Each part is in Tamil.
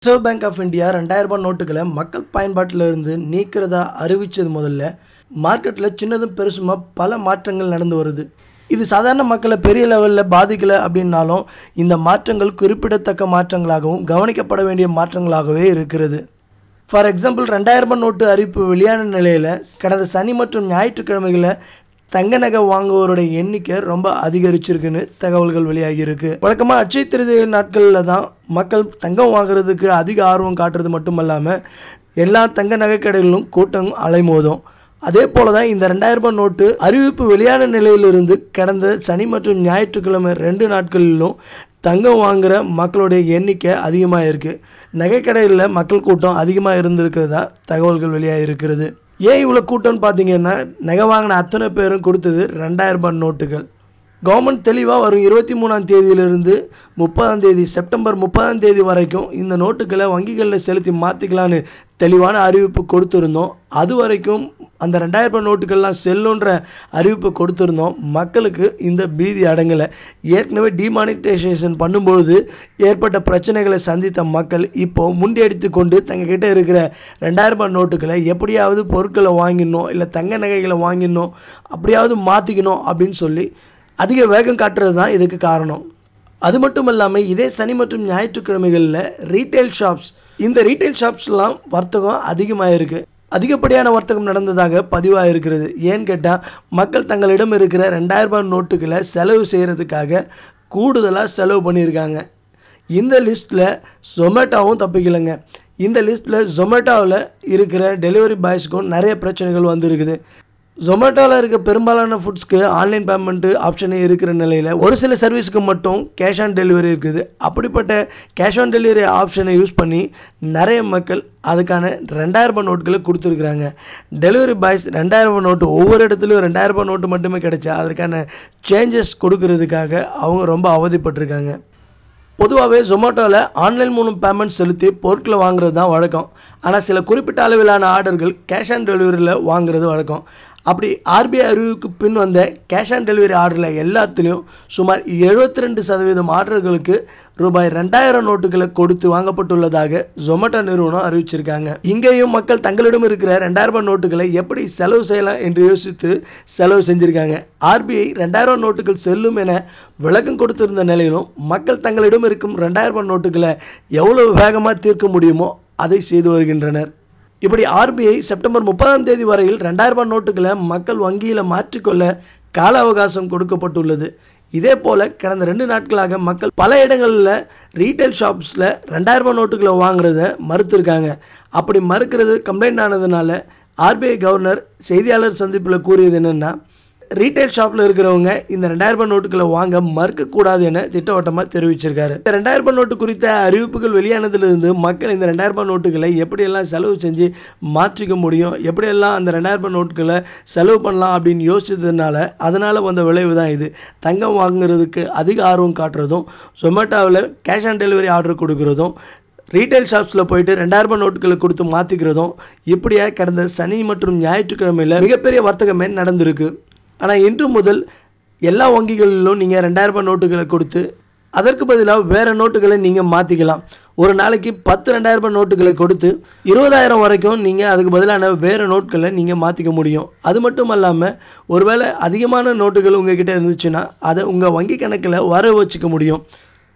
ரிசர்வ் பேங்க் ஆஃப் இந்தியா ரெண்டாயிரம் ரூபாய் நோட்டுகளை மக்கள் பயன்பாட்டில் இருந்து நீக்கிறதா அறிவிச்சது முதல்ல மார்க்கெட்டில் சின்னதும் பெருசுமா பல மாற்றங்கள் நடந்து வருது இது சாதாரண மக்களை பெரிய லெவலில் பாதிக்கலை அப்படின்னாலும் இந்த மாற்றங்கள் குறிப்பிடத்தக்க மாற்றங்களாகவும் கவனிக்கப்பட வேண்டிய மாற்றங்களாகவே இருக்கிறது ஃபார் எக்ஸாம்பிள் ரெண்டாயிரம் ரூபாய் நோட்டு அறிவிப்பு வெளியான நிலையில் கடந்த சனி மற்றும் ஞாயிற்றுக்கிழமைகளில் தங்க நகை வாங்குவோருடைய எண்ணிக்கை ரொம்ப அதிகரிச்சிருக்குன்னு தகவல்கள் வெளியாகி இருக்கு வழக்கமாக அட்சய திருதிய நாட்களில் தான் மக்கள் தங்கம் வாங்குறதுக்கு அதிக ஆர்வம் காட்டுறது மட்டும் இல்லாமல் எல்லா தங்க நகை கடைகளிலும் கூட்டம் அலைமோதும் அதே போல தான் இந்த ரெண்டாயிரம் ரூபாய் நோட்டு அறிவிப்பு வெளியான நிலையிலிருந்து கடந்த சனி மற்றும் ஞாயிற்றுக்கிழமை ரெண்டு நாட்களிலும் தங்கம் வாங்குகிற மக்களுடைய எண்ணிக்கை அதிகமாக இருக்குது நகைக்கடையில் மக்கள் கூட்டம் அதிகமாக இருந்திருக்கிறதா தகவல்கள் வெளியாக இருக்கிறது ஏன் இவ்வளோ கூட்டம்னு பார்த்தீங்கன்னா நகை வாங்கின அத்தனை பேரும் கொடுத்தது ரெண்டாயிரம் ரூபாய் நோட்டுகள் கவர்மெண்ட் தெளிவாக வரும் இருபத்தி மூணாம் தேதியிலிருந்து முப்பதாம் தேதி செப்டம்பர் முப்பதாம் தேதி வரைக்கும் இந்த நோட்டுகளை வங்கிகளில் செலுத்தி மாற்றிக்கலான்னு தெளிவான அறிவிப்பு கொடுத்துருந்தோம் அது வரைக்கும் அந்த ரெண்டாயிரம் ரூபாய் நோட்டுகள்லாம் செல்லுன்ற அறிவிப்பு கொடுத்துருந்தோம் மக்களுக்கு இந்த பீதி அடங்கலை ஏற்கனவே டிமானிட்டைசேஷன் பண்ணும்பொழுது ஏற்பட்ட பிரச்சனைகளை சந்தித்த மக்கள் இப்போ முண்டியடித்து கொண்டு தங்கக்கிட்ட இருக்கிற ரெண்டாயிரம் ரூபாய் நோட்டுகளை எப்படியாவது பொருட்களை வாங்கிடணும் இல்லை தங்க நகைகளை வாங்கிடணும் அப்படியாவது மாற்றிக்கணும் அப்படின்னு சொல்லி அதிக வேகம் காட்டுறது தான் இதுக்கு காரணம் அது மட்டும் இல்லாமல் இதே சனி மற்றும் ஞாயிற்றுக்கிழமைகளில் ரீட்டைல் ஷாப்ஸ் இந்த ரீட்டைல் ஷாப்ஸ்லாம் வர்த்தகம் அதிகமாக இருக்குது அதிகப்படியான வர்த்தகம் நடந்ததாக பதிவாக இருக்கிறது ஏன்னு கேட்டால் மக்கள் தங்களிடம் இருக்கிற ரெண்டாயிரம் ரூபாய் நோட்டுகளை செலவு செய்கிறதுக்காக கூடுதலாக செலவு பண்ணியிருக்காங்க இந்த லிஸ்ட்டில் ஜொமேட்டோவும் தப்பிக்கலைங்க இந்த லிஸ்ட்டில் ஜொமேட்டோவில் இருக்கிற டெலிவரி பாய்ஸ்க்கும் நிறைய பிரச்சனைகள் வந்திருக்குது ஜொமேட்டோவில் இருக்க பெரும்பாலான ஃபுட்ஸ்க்கு ஆன்லைன் பேமெண்ட்டு ஆப்ஷனே இருக்கிற நிலையில் ஒரு சில சர்வீஸ்க்கு மட்டும் கேஷ் ஆன் டெலிவரி இருக்குது அப்படிப்பட்ட கேஷ் ஆன் டெலிவரி ஆப்ஷனை யூஸ் பண்ணி நிறைய மக்கள் அதுக்கான ரெண்டாயிரம் ரூபாய் நோட்டுகளை கொடுத்துருக்குறாங்க டெலிவரி பாய்ஸ் ரெண்டாயிரம் ரூபாய் நோட்டு ஒவ்வொரு இடத்துலையும் ரெண்டாயிரம் ரூபாய் நோட்டு மட்டுமே கிடைச்சா அதுக்கான சேஞ்சஸ் கொடுக்கறதுக்காக அவங்க ரொம்ப அவதிப்பட்டிருக்காங்க பொதுவாகவே ஜொமேட்டோவில் ஆன்லைன் மூலம் பேமெண்ட் செலுத்தி பொருட்களை வாங்குறது தான் வழக்கம் ஆனால் சில குறிப்பிட்ட அளவிலான ஆர்டர்கள் கேஷ் ஆன் டெலிவரியில் வாங்குறது வழக்கம் அப்படி ஆர்பிஐ அறிவுக்கு பின் வந்த கேஷ் ஆன் டெலிவரி ஆர்டரில் எல்லாத்துலேயும் சுமார் எழுபத்தி ரெண்டு சதவீதம் ஆர்டர்களுக்கு ரூபாய் ரெண்டாயிரம் நோட்டுகளை கொடுத்து வாங்கப்பட்டுள்ளதாக ஜொமேட்டோ நிறுவனம் அறிவிச்சிருக்காங்க இங்கேயும் மக்கள் தங்களிடம் இருக்கிற ரெண்டாயிரம் ரூபாய் நோட்டுகளை எப்படி செலவு செய்யலாம் என்று யோசித்து செலவு செஞ்சிருக்காங்க ஆர்பிஐ ரெண்டாயிரம் நோட்டுகள் செல்லும் என விளக்கம் கொடுத்திருந்த நிலையிலும் மக்கள் தங்களிடம் இருக்கும் ரெண்டாயிரம் ரூபாய் நோட்டுகளை எவ்வளவு வேகமாக தீர்க்க முடியுமோ அதை செய்து வருகின்றனர் இப்படி ஆர்பிஐ செப்டம்பர் முப்பதாம் தேதி வரையில் ரெண்டாயிரம் ரூபாய் நோட்டுகளை மக்கள் வங்கியில் மாற்றிக்கொள்ள கால அவகாசம் கொடுக்கப்பட்டுள்ளது இதே போல் கடந்த ரெண்டு நாட்களாக மக்கள் பல இடங்களில் ரீட்டைல் ஷாப்ஸில் ரெண்டாயிரம் ரூபாய் நோட்டுகளை வாங்குறத மறுத்திருக்காங்க அப்படி மறுக்கிறது கம்ப்ளைண்ட் ஆனதுனால ஆர்பிஐ கவர்னர் செய்தியாளர் சந்திப்பில் கூறியது என்னென்னா ரீட்டைல் ஷாப்பில் இருக்கிறவங்க இந்த ரெண்டாயிரம் ரூபாய் நோட்டுகளை வாங்க மறுக்கக்கூடாது என திட்டவட்டமாக தெரிவிச்சிருக்காரு இந்த ரெண்டாயிரம் ரூபாய் நோட்டு குறித்த அறிவிப்புகள் வெளியானதிலிருந்து மக்கள் இந்த ரெண்டாயிரம் ரூபாய் நோட்டுகளை எப்படியெல்லாம் செலவு செஞ்சு மாற்றிக்க முடியும் எப்படியெல்லாம் அந்த ரெண்டாயிரம் ரூபாய் நோட்டுகளை செலவு பண்ணலாம் அப்படின்னு யோசிச்சதுனால அதனால் வந்த விளைவு தான் இது தங்கம் வாங்குறதுக்கு அதிக ஆர்வம் காட்டுறதும் ஜொமேட்டோவில் கேஷ் ஆன் டெலிவரி ஆர்டர் கொடுக்குறதும் ரீட்டைல் ஷாப்ஸில் போயிட்டு ரெண்டாயிரம் ரூபாய் நோட்டுகளை கொடுத்து மாற்றிக்கிறதும் இப்படியே கடந்த சனி மற்றும் ஞாயிற்றுக்கிழமையில் மிகப்பெரிய வர்த்தகமே நடந்திருக்கு ஆனால் இன்று முதல் எல்லா வங்கிகளிலும் நீங்கள் ரெண்டாயிரம் ரூபாய் நோட்டுகளை கொடுத்து அதற்கு பதிலாக வேறு நோட்டுகளை நீங்கள் மாற்றிக்கலாம் ஒரு நாளைக்கு பத்து ரெண்டாயிரம் ரூபாய் நோட்டுகளை கொடுத்து இருபதாயிரம் வரைக்கும் நீங்கள் அதுக்கு பதிலான வேறு நோட்களை நீங்கள் மாற்றிக்க முடியும் அது மட்டும் இல்லாமல் ஒருவேளை அதிகமான நோட்டுகள் உங்ககிட்ட இருந்துச்சுன்னா அதை உங்கள் வங்கி கணக்கில் வர வச்சுக்க முடியும்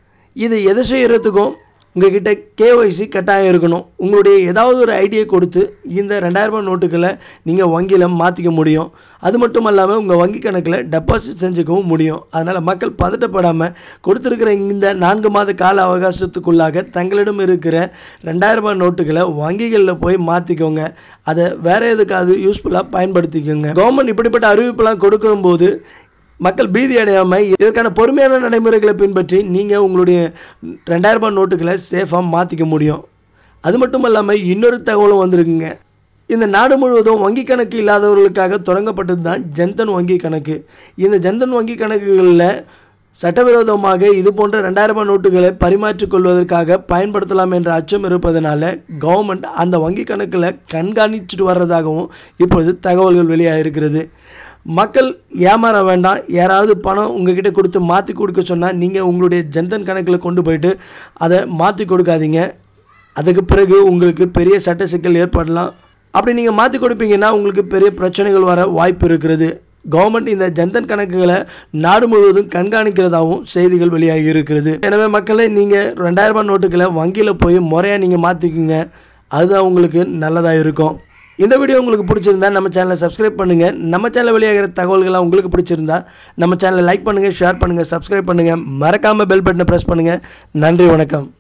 இது எதை செய்கிறதுக்கும் உங்ககிட்ட கேஒய்சி கட்டாயம் இருக்கணும் உங்களுடைய ஏதாவது ஒரு ஐடியை கொடுத்து இந்த ரெண்டாயிரம் ரூபாய் நோட்டுகளை நீங்கள் வங்கியில் மாற்றிக்க முடியும் அது மட்டும் இல்லாமல் உங்கள் வங்கி கணக்கில் டெபாசிட் செஞ்சுக்கவும் முடியும் அதனால் மக்கள் பதட்டப்படாமல் கொடுத்துருக்கிற இந்த நான்கு மாத கால அவகாசத்துக்குள்ளாக தங்களிடம் இருக்கிற ரெண்டாயிரம் ரூபாய் நோட்டுகளை வங்கிகளில் போய் மாற்றிக்கோங்க அதை வேறு எதுக்காவது யூஸ்ஃபுல்லாக பயன்படுத்திக்கோங்க கவர்மெண்ட் இப்படிப்பட்ட அறிவிப்பெல்லாம் கொடுக்கும்போது மக்கள் பீதி அடையாமல் இதற்கான பொறுமையான நடைமுறைகளை பின்பற்றி நீங்கள் உங்களுடைய ரெண்டாயிரம் ரூபாய் நோட்டுகளை சேஃபாக மாற்றிக்க முடியும் அது மட்டும் இல்லாமல் இன்னொரு தகவலும் வந்திருக்குங்க இந்த நாடு முழுவதும் வங்கி கணக்கு இல்லாதவர்களுக்காக தொடங்கப்பட்டது தான் ஜன்தன் வங்கி கணக்கு இந்த ஜன்தன் வங்கி கணக்குகளில் சட்டவிரோதமாக இது போன்ற ரெண்டாயிரம் ரூபாய் நோட்டுகளை பரிமாற்றிக் கொள்வதற்காக பயன்படுத்தலாம் என்ற அச்சம் இருப்பதனால கவர்மெண்ட் அந்த வங்கி கணக்கில் கண்காணிச்சுட்டு வர்றதாகவும் இப்பொழுது தகவல்கள் வெளியாகிருக்கிறது மக்கள் ஏமாற வேண்டாம் யாராவது பணம் உங்ககிட்ட கொடுத்து மாற்றி கொடுக்க சொன்னால் நீங்கள் உங்களுடைய ஜன்தன் கணக்கில் கொண்டு போயிட்டு அதை மாற்றி கொடுக்காதீங்க அதுக்கு பிறகு உங்களுக்கு பெரிய சட்ட சிக்கல் ஏற்படலாம் அப்படி நீங்கள் மாற்றி கொடுப்பீங்கன்னா உங்களுக்கு பெரிய பிரச்சனைகள் வர வாய்ப்பு இருக்கிறது கவர்மெண்ட் இந்த ஜன்தன் கணக்குகளை நாடு முழுவதும் கண்காணிக்கிறதாகவும் செய்திகள் வெளியாகி இருக்கிறது எனவே மக்களே நீங்கள் ரெண்டாயிரம் ரூபாய் நோட்டுகளை வங்கியில் போய் முறையாக நீங்கள் மாற்றிக்குங்க அதுதான் உங்களுக்கு நல்லதாக இருக்கும் இந்த வீடியோ உங்களுக்கு பிடிச்சிருந்தா நம்ம சேனலை சப்ஸ்கிரைப் பண்ணுங்கள் நம்ம சேனல் வெளியாகிற தகவல்கள்லாம் உங்களுக்கு பிடிச்சிருந்தா நம்ம சேனலை லைக் பண்ணுங்கள் ஷேர் பண்ணுங்கள் சப்ஸ்கிரைப் பண்ணுங்கள் மறக்காமல் பெல் பட்டனை ப்ரெஸ் பண்ணுங்கள் நன்றி வணக்கம்